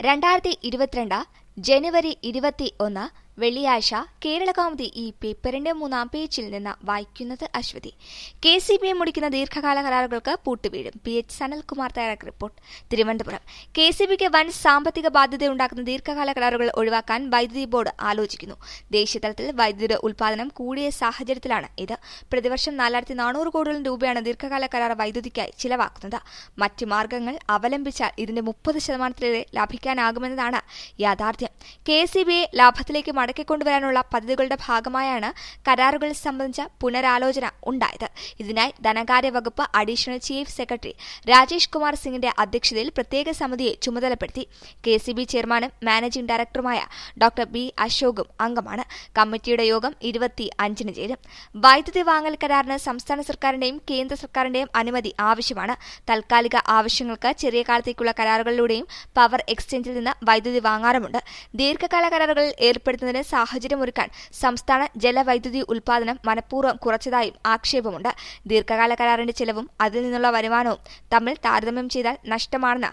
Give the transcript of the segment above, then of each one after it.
രണ്ടായിരത്തി ഇരുപത്തിരണ്ട് ജനുവരി ഇരുപത്തി ഒന്ന് വെള്ളിയാഴ്ച കേരളകൗമുദി ഈ പേപ്പറിന്റെ മൂന്നാം പേജിൽ നിന്ന് വായിക്കുന്നത് അശ്വതി കെ സി ബി മുടിക്കുന്ന ദീർഘകാല കരാറുകൾക്ക് പൂട്ടുവീഴും പി എച്ച് സനൽകുമാർ തയ്യാറാക്കിയ റിപ്പോർട്ട് തിരുവനന്തപുരം കെ സി ബിക്ക് വൻ സാമ്പത്തിക ബാധ്യതയുണ്ടാക്കുന്ന ദീർഘകാല കരാറുകൾ ഒഴിവാക്കാൻ വൈദ്യുതി ബോർഡ് ആലോചിക്കുന്നു ദേശീയതലത്തിൽ വൈദ്യുതിയുടെ ഉൽപാദനം കൂടിയ സാഹചര്യത്തിലാണ് ഇത് പ്രതിവർഷം നാലായിരത്തി നാനൂറ് കോടിയോളം രൂപയാണ് ദീർഘകാല കരാർ വൈദ്യുതിക്കായി ചിലവാക്കുന്നത് മറ്റ് മാർഗങ്ങൾ അവലംബിച്ചാൽ ഇതിന്റെ മുപ്പത് ശതമാനത്തിലേറെ ലാഭിക്കാനാകുമെന്നതാണ് യാഥാർത്ഥ്യം കെ സി ബിയെ ലാഭത്തിലേക്ക് മടക്കിക്കൊണ്ടുവരാനുള്ള പദ്ധതികളുടെ ഭാഗമായാണ് കരാറുകൾ സംബന്ധിച്ച പുനരാലോചന ഉണ്ടായത് ഇതിനായി ധനകാര്യ വകുപ്പ് additional chief secretary Rajesh Kumar സിംഗിന്റെ അധ്യക്ഷതയിൽ പ്രത്യേക സമിതിയെ ചുമതലപ്പെടുത്തി കെ സി ബി ചെയർമാനും മാനേജിംഗ് ഡയറക്ടറുമായ ഡോക്ടർ ബി അശോകും അംഗമാണ് കമ്മിറ്റിയുടെ യോഗം ഇരുപത്തി അഞ്ചിന് ചേരും വൈദ്യുതി വാങ്ങൽ കരാറിന് സംസ്ഥാന സർക്കാരിന്റെയും കേന്ദ്ര സർക്കാരിന്റെയും അനുമതി ആവശ്യമാണ് താൽക്കാലിക ആവശ്യങ്ങൾക്ക് ചെറിയ കാലത്തേക്കുള്ള കരാറുകളിലൂടെയും പവർ എക്സ്ചേഞ്ചിൽ നിന്ന് വൈദ്യുതി വാങ്ങാറുമുണ്ട് ദീർഘകാല കരാറുകളിൽ ഏർപ്പെടുത്തുന്നതിന് സാഹചര്യമൊരുക്കാൻ സംസ്ഥാന ജലവൈദ്യുതി ഉൽപാദനം മനഃപൂർവ്വം കുറച്ചതായും ആക്ഷേപമുണ്ട് ദീർഘകാല കരാറിന്റെ ചെലവും അതിൽ നിന്നുള്ള വരുമാനവും തമ്മിൽ താരതമ്യം ചെയ്താൽ നഷ്ടമാണെന്ന്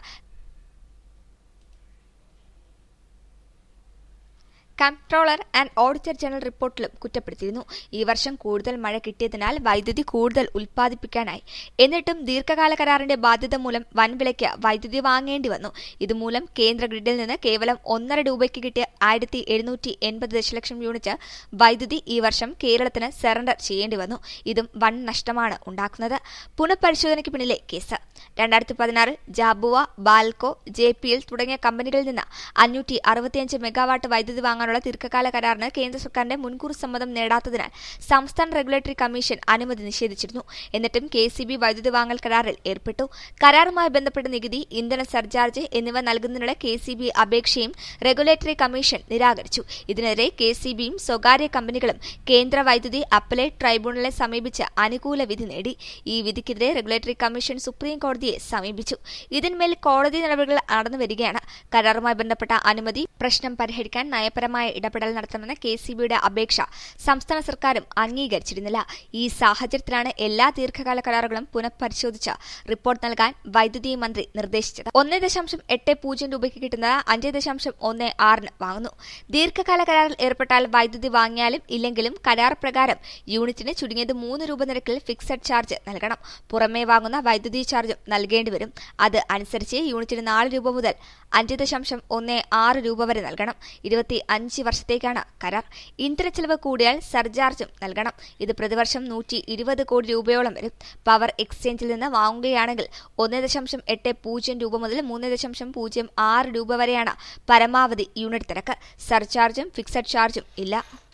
കംട്രോളർ ആൻഡ് ഓഡിറ്റർ ജനറൽ റിപ്പോർട്ടിലും കുറ്റപ്പെടുത്തിയിരുന്നു ഈ വർഷം കൂടുതൽ മഴ കിട്ടിയതിനാൽ വൈദ്യുതി കൂടുതൽ ഉൽപ്പാദിപ്പിക്കാനായി എന്നിട്ടും ദീർഘകാല കരാറിന്റെ ബാധ്യത മൂലം വൻവിലയ്ക്ക് വൈദ്യുതി വാങ്ങേണ്ടി വന്നു ഇതുമൂലം കേന്ദ്ര ഗ്രിഡിൽ നിന്ന് കേവലം ഒന്നര രൂപയ്ക്ക് കിട്ടിയ ആയിരത്തി എഴുന്നൂറ്റി എൺപത് ദശലക്ഷം യൂണിറ്റ് വൈദ്യുതി ഈ വർഷം കേരളത്തിന് സറണ്ടർ ചെയ്യേണ്ടി വന്നു ഇതും വൻ നഷ്ടമാണ് ഉണ്ടാക്കുന്നത് പുനഃപരിശോധനയ്ക്ക് പിന്നിലെ കേസ് രണ്ടായിരത്തി പതിനാറിൽ Jhabua Balco J P L തുടങ്ങിയ കമ്പനികളിൽ നിന്ന് അഞ്ഞൂറ്റി അറുപത്തിയഞ്ച് മെഗാവാട്ട് വൈദ്യുതി വാങ്ങാനുള്ള ദീർഘകാല കരാറിന് കേന്ദ്ര സർക്കാരിന്റെ മുൻകൂർ സമ്മതം നേടാത്തതിനാൽ സംസ്ഥാന റെഗുലേറ്ററി കമ്മീഷൻ അനുമതി നിഷേധിച്ചിരുന്നു എന്നിട്ടും കെ സി ബി വൈദ്യുതി വാങ്ങൽ കരാറിൽ ഏർപ്പെട്ടു കരാറുമായി ബന്ധപ്പെട്ട നികുതി ഇന്ധന സർചാർജ് എന്നിവ നൽകുന്നതിനുള്ള കെ സി ബി അപേക്ഷയും റെഗുലേറ്ററി കമ്മീഷൻ നിരാകരിച്ചു ഇതിനെതിരെ കെ സി ബിയും സ്വകാര്യ കമ്പനികളും കേന്ദ്ര വൈദ്യുതി അപ്പലേറ്റ് ട്രൈബ്യൂണലെ സമീപിച്ച് അനുകൂല വിധി നേടി ഈ വിധിക്കെതിരെ റെഗുലേറ്ററി കമ്മീഷൻ സുപ്രീം കോടതിയെ സമീപിച്ചു ഇതിന്മേൽ കോടതി നടപടികൾ നടന്നു വരികയാണ് കരാറുമായി ബന്ധപ്പെട്ട അനുമതി പ്രശ്നം പരിഹരിക്കാൻ നയപരമായ ഇടപെടൽ നടത്തണമെന്ന കെ സി ബിയുടെ അപേക്ഷ സംസ്ഥാന സർക്കാരും അംഗീകരിച്ചിരുന്നില്ല ഈ സാഹചര്യത്തിലാണ് എല്ലാ ദീർഘകാല കരാറുകളും പുനഃപരിശോധിച്ച് റിപ്പോർട്ട് നൽകാൻ വൈദ്യുതി മന്ത്രി നിർദ്ദേശിച്ചത് ഒന്ന് ദശാംശം എട്ട് പൂജ്യം രൂപയ്ക്ക് കിട്ടുന്നത് അഞ്ച് ദശാംശം ഒന്ന് ആറിന് വാങ്ങുന്നു ദീർഘകാല കരാറിൽ ഏർപ്പെട്ടാൽ വൈദ്യുതി വാങ്ങിയാലും ഇല്ലെങ്കിലും കരാർ പ്രകാരം യൂണിറ്റിന് ചുരുങ്ങിയത് മൂന്ന് രൂപ നിരക്കിൽ ഫിക്സഡ് ചാർജ് നൽകണം പുറമേ വാങ്ങുന്ന വൈദ്യുതി ചാർജും നൽകേണ്ടി വരും അത് അനുസരിച്ച് യൂണിറ്റിന് നാല് രൂപ മുതൽ അഞ്ച് ദശാംശം ഒന്ന് ആറ് രൂപ വരെ നൽകണം ഇരുപത്തി അഞ്ച് വർഷത്തേക്കാണ് കരാർ ഇന്ധന ചെലവ് കൂടിയാൽ സർചാർജും നൽകണം ഇത് പ്രതിവർഷം നൂറ്റി ഇരുപത് കോടി രൂപയോളം വരും പവർ എക്സ്ചേഞ്ചിൽ നിന്ന് വാങ്ങുകയാണെങ്കിൽ ഒന്ന് ദശാംശം എട്ട് പൂജ്യം രൂപ മുതൽ മൂന്ന് ദശാംശം പൂജ്യം ആറ് രൂപ വരെയാണ് പരമാവധി യൂണിറ്റ് നിരക്ക് സർചാർജും ഫിക്സഡ് ചാർജും ഇല്ല